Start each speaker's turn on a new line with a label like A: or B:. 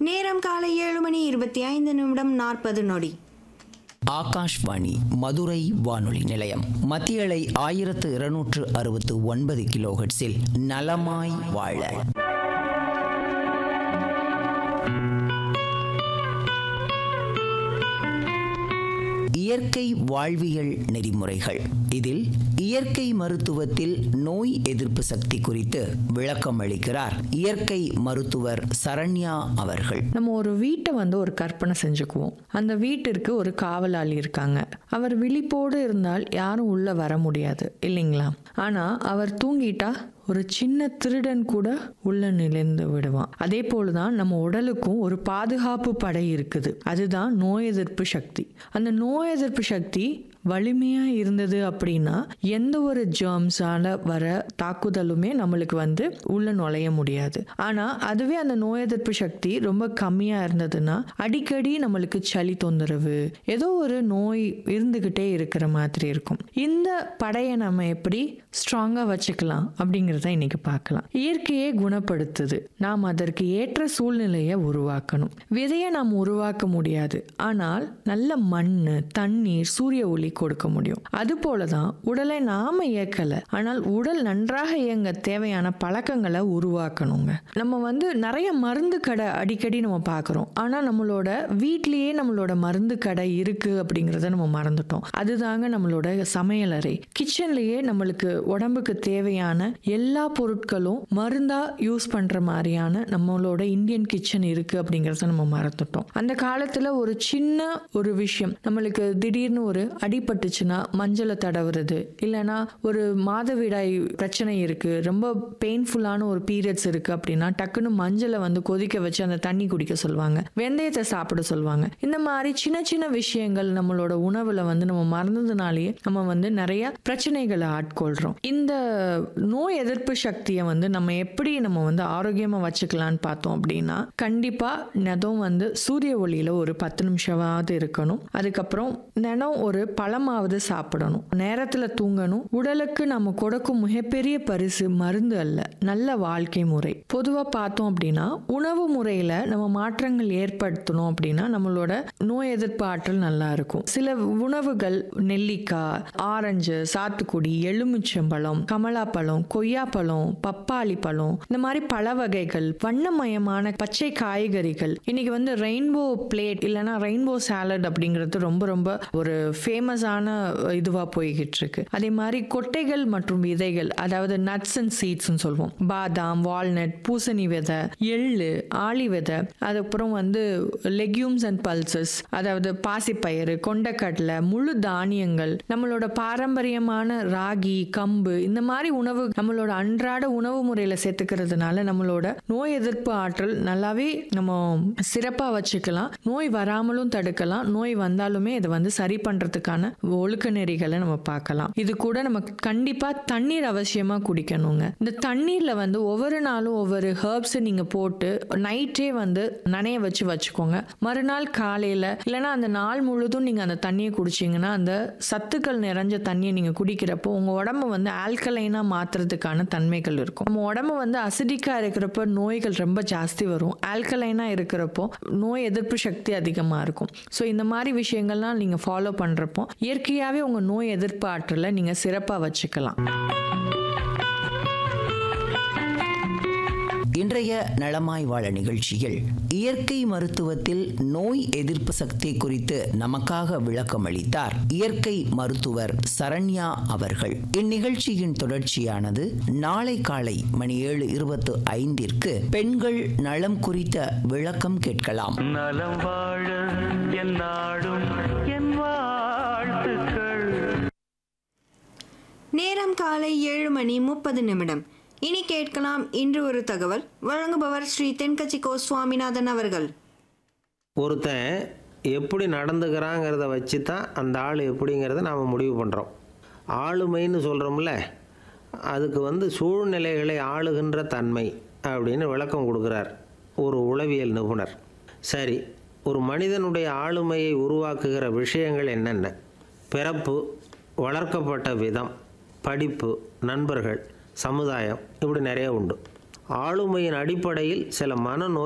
A: நேரம் காலை ஏழு மணி இருபத்தி ஐந்து நிமிடம் நாற்பது நொடி
B: ஆகாஷ்வாணி மதுரை வானொலி நிலையம் மத்திய அலை ஆயிரத்து இருநூற்று அறுபத்து ஒன்பது கிலோஹெட்ஸில் நலமாய் வாழ இயற்கை வாழ்வியல் நெறிமுறைகள் இதில் இயற்கை மருத்துவத்தில் நோய் எதிர்ப்பு சக்தி குறித்து விளக்கம் அளிக்கிறார் இயற்கை மருத்துவர் சரண்யா அவர்கள்
C: நம்ம ஒரு வீட்டை வந்து ஒரு கற்பனை செஞ்சுக்குவோம் அந்த வீட்டிற்கு ஒரு காவலாளி இருக்காங்க அவர் விழிப்போடு இருந்தால் யாரும் உள்ள வர முடியாது இல்லைங்களா ஆனா அவர் தூங்கிட்டா ஒரு சின்ன திருடன் கூட உள்ள நுழைந்து விடுவான் அதே போலதான் நம்ம உடலுக்கும் ஒரு பாதுகாப்பு படை இருக்குது அதுதான் நோய் எதிர்ப்பு சக்தி அந்த நோய் எதிர்ப்பு சக்தி வலிமையா இருந்தது அப்படின்னா எந்த ஒரு ஜேர்ம்ஸால வர தாக்குதலுமே நம்மளுக்கு வந்து உள்ள நுழைய முடியாது ஆனா அதுவே அந்த நோய் எதிர்ப்பு சக்தி ரொம்ப கம்மியா இருந்ததுன்னா அடிக்கடி நம்மளுக்கு சளி தொந்தரவு ஏதோ ஒரு நோய் இருந்துகிட்டே இருக்கிற மாதிரி இருக்கும் இந்த படையை நம்ம எப்படி ஸ்ட்ராங்கா வச்சுக்கலாம் அப்படிங்கிறத இன்னைக்கு பார்க்கலாம் இயற்கையை குணப்படுத்துது நாம் அதற்கு ஏற்ற சூழ்நிலையை உருவாக்கணும் விதையை நாம் உருவாக்க முடியாது ஆனால் நல்ல மண் தண்ணீர் சூரிய ஒளி கொடுக்க முடியும் அது போலதான் உடலை நாம இயக்கல ஆனால் உடல் நன்றாக இயங்க தேவையான பழக்கங்களை உருவாக்கணுங்க நம்ம வந்து நிறைய மருந்து கடை அடிக்கடி நம்ம பார்க்குறோம் ஆனால் நம்மளோட வீட்லேயே நம்மளோட மருந்து கடை இருக்கு அப்படிங்கிறத நம்ம மறந்துட்டோம் அதுதாங்க நம்மளோட சமையலறை கிச்சன்லயே நம்மளுக்கு உடம்புக்கு தேவையான எல்லா பொருட்களும் மருந்தா யூஸ் பண்ற மாதிரியான நம்மளோட இந்தியன் கிச்சன் இருக்கு அப்படிங்கிறத நம்ம மறந்துட்டோம் அந்த காலத்துல ஒரு சின்ன ஒரு விஷயம் நம்மளுக்கு திடீர்னு ஒரு அடிபட்டுச்சுன்னா மஞ்சளை தடவுறது இல்லைன்னா ஒரு மாதவிடாய் பிரச்சனை இருக்கு ரொம்ப பெயின்ஃபுல்லான ஒரு பீரியட்ஸ் இருக்கு அப்படின்னா டக்குன்னு மஞ்சளை வந்து கொதிக்க வச்சு அந்த தண்ணி குடிக்க சொல்லுவாங்க வெந்தயத்தை சாப்பிட சொல்லுவாங்க இந்த மாதிரி சின்ன சின்ன விஷயங்கள் நம்மளோட உணவுல வந்து நம்ம மறந்ததுனாலேயே நம்ம வந்து நிறைய பிரச்சனைகளை ஆட்கொள்றோம் இந்த நோய் எதிர்ப்பு சக்தியை வந்து நம்ம எப்படி நம்ம வந்து ஆரோக்கியமா வச்சுக்கலாம்னு பார்த்தோம் அப்படின்னா கண்டிப்பா நெதம் வந்து சூரிய ஒளியில ஒரு பத்து நிமிஷமாவது இருக்கணும் அதுக்கப்புறம் தினம் ஒரு பழமாவது சாப்பிடணும் நேரத்துல தூங்கணும் உடலுக்கு நம்ம கொடுக்கும் மிகப்பெரிய பரிசு மருந்து அல்ல நல்ல வாழ்க்கை முறை பொதுவா பார்த்தோம் அப்படின்னா உணவு முறையில நம்ம மாற்றங்கள் ஏற்படுத்தணும் அப்படின்னா நம்மளோட நோய் எதிர்ப்பு ஆற்றல் நல்லா இருக்கும் சில உணவுகள் நெல்லிக்காய் ஆரஞ்சு சாத்துக்குடி எலுமிச்சம்பழம் கமலாப்பழம் கொய்யாப்பழம் பப்பாளி பழம் இந்த மாதிரி பழ வகைகள் வண்ணமயமான பச்சை காய்கறிகள் இன்னைக்கு வந்து ரெயின்போ பிளேட் இல்லைன்னா ரெயின்போ சாலட் அப்படிங்கிறது ரொம்ப ரொம்ப ஒரு ஃபேமஸான இதுவா போய்கிட்டு இருக்கு அதே மாதிரி கொட்டைகள் மற்றும் விதைகள் அதாவது நட்ஸ் அண்ட் சீட்ஸ்னு சொல்லுவோம் பாதாம் வால்நட் பூசணி விதை எள்ளு ஆளி விதை அதுக்கப்புறம் வந்து லெக்யூம்ஸ் அண்ட் பல்சஸ் அதாவது பாசிப்பயிறு கொண்டக்கடலை முழு தானியங்கள் நம்மளோட பாரம்பரியமான ராகி கம்பு இந்த மாதிரி உணவு நம்மளோட அன்றாட உணவு முறையில சேர்த்துக்கிறதுனால நம்மளோட நோய் எதிர்ப்பு ஆற்றல் நல்லாவே நம்ம சிறப்பா வச்சுக்கலாம் நோய் வராமலும் தடுக்கலாம் நோய் வந்தாலுமே இதை வந்து சரி பண்றதுக்கான ஒழுக்க நெறிகளை நம்ம பார்க்கலாம் இது கூட நம்ம கண்டிப்பா தண்ணீர் அவசியமா குடிக்கணுங்க இந்த தண்ணீர்ல வந்து ஒவ்வொரு நாளும் ஒவ்வொரு ஹர்ப்ஸ் நீங்க போட்டு நைட்டே வந்து நனைய வச்சு வச்சுக்கோங்க மறுநாள் காலையில இல்லைன்னா அந்த நாள் முழுதும் நீங்க அந்த தண்ணியை குடிச்சீங்கன்னா அந்த சத்துக்கள் நிறைஞ்ச தண்ணியை நீங்க குடிக்கிறப்போ உங்க உடம்பு வந்து ஆல்கலைனா மாத்துறதுக்கான தன்மைகள் இருக்கும் நம்ம உடம்பு வந்து அசிடிக்கா இருக்கிறப்ப நோய்கள் ரொம்ப ஜாஸ்தி வரும் ஆல்கலைனா இருக்கிறப்போ நோய் எதிர்ப்பு சக்தி அதிகமா இருக்கும் ஸோ இந்த மாதிரி விஷயங்கள்லாம் நீங்க ஃபாலோ பண்றப்போ இயற்கையாவே உங்க நோய் எதிர்ப்பு ஆற்றலை நீங்க சிறப்பா வச்சுக்கலாம்
B: இன்றைய நலமாய் வாழ நிகழ்ச்சியில் இயற்கை மருத்துவத்தில் நோய் எதிர்ப்பு சக்தி குறித்து நமக்காக விளக்கம் அளித்தார் இயற்கை மருத்துவர் சரண்யா அவர்கள் இந்நிகழ்ச்சியின் தொடர்ச்சியானது நாளை காலை மணி ஏழு இருபத்து ஐந்திற்கு பெண்கள் நலம் குறித்த விளக்கம் கேட்கலாம்
D: நலம் வாழ என் நாடும் என் வாழ்த்துக்கள்
A: நேரம் காலை ஏழு மணி முப்பது நிமிடம் இனி கேட்கலாம் இன்று ஒரு தகவல் வழங்குபவர் ஸ்ரீ தென்கட்சி கோ சுவாமிநாதன் அவர்கள்
E: ஒருத்தன் எப்படி நடந்துக்கிறாங்கிறத வச்சு தான் அந்த ஆள் எப்படிங்கிறத நாம் முடிவு பண்ணுறோம் ஆளுமைன்னு சொல்கிறோம்ல அதுக்கு வந்து சூழ்நிலைகளை ஆளுகின்ற தன்மை அப்படின்னு விளக்கம் கொடுக்குறார் ஒரு உளவியல் நிபுணர் சரி ஒரு மனிதனுடைய ஆளுமையை உருவாக்குகிற விஷயங்கள் என்னென்ன பிறப்பு வளர்க்கப்பட்ட விதம் படிப்பு நண்பர்கள் சமுதாயம் இப்படி நிறைய உண்டு ஆளுமையின் அடிப்படையில் சில மனநோய்